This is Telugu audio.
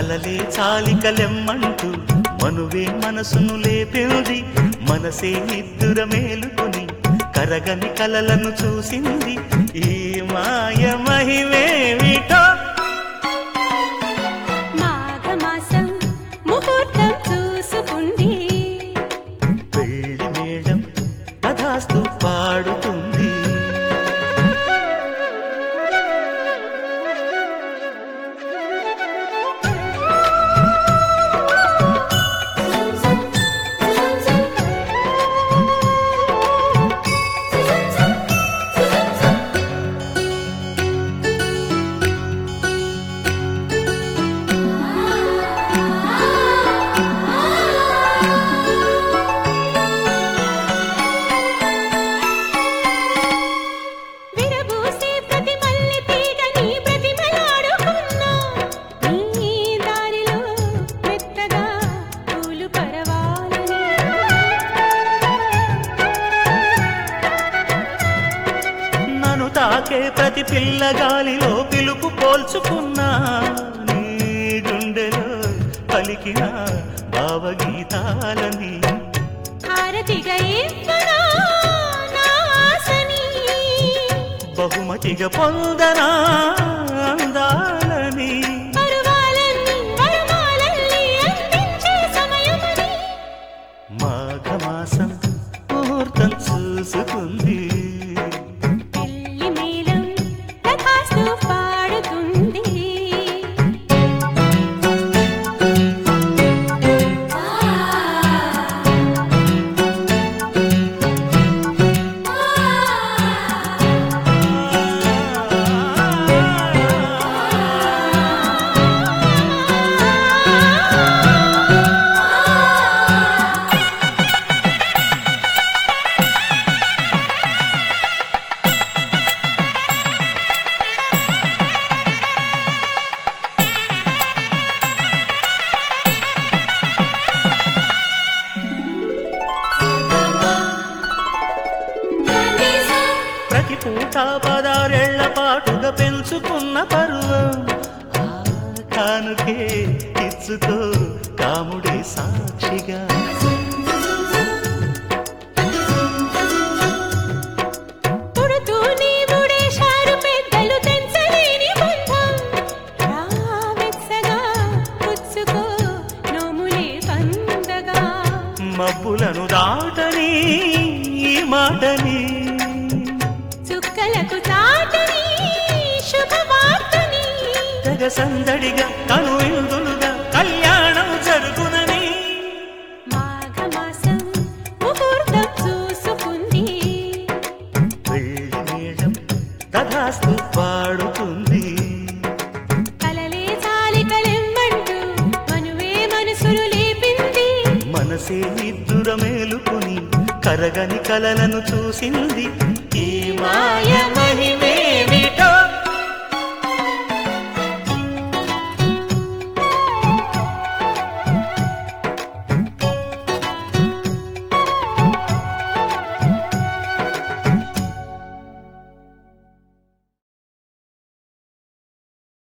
కలలే చాలికలెమ్మంటూ మనువే మనసును లేపింది మనసే నిద్దుర మేలుకొని కరగని కలలను చూసింది ఈ మాయ మహిమేమిటో మాఘమాసం ముహూర్తం చూసుకుంది పెళ్లి మేడం కథాస్తు పాడుతుంది విరబూసే ప్రతి మల్లె తీగని ప్రతిమలాడుకున్నా నీ దారిలో మెత్తగా పూలు పరవాలని నన్ను తాకే ప్రతి పిల్లగాలిలో పిలుపు పోల్చుకున్నా నీ గుండెలో పలికిన భావగీతాలని హారతిగా ఇవ్వనా నా ఆశని బహుమతిగా పొందనా అందాలని పరువాలన్నీ వరమాలన్నీ అందించే సమయమని మాఘమాసం ముహూర్తం చూసుకుంది పెళ్లి మేళం తథాస్తు పాడుతుంది ప్రతి పూట పదారేళ్ల పాటుగా పెంచుకున్న పరువం ఆ కానుకే ఇచ్చుకో కాముడే సాక్షిగా పుడుతూ నీ ముడేశారు పెద్దలు తెంచలేని బంధం రావెచ్చగా పుచ్చుకో నోములే పందగా మబ్బులను దాటని ఈ మాటని చుక్కలకు చాటని శుభవార్తని తెగ సందడిగా కను విందులుగా కళ్యాణం జరుగునని మాఘమాసం ముహూర్తం చూసుకుంది పెళ్లి మేళం కథాస్తు పాడుతుంది కలలే చాలి కలెమ్మంటూ మనువే మనసులు లేపింది మనసే నిద్దుర మేలుకుని కరగని కలలను చూసింది ఈ మాయ మహిమే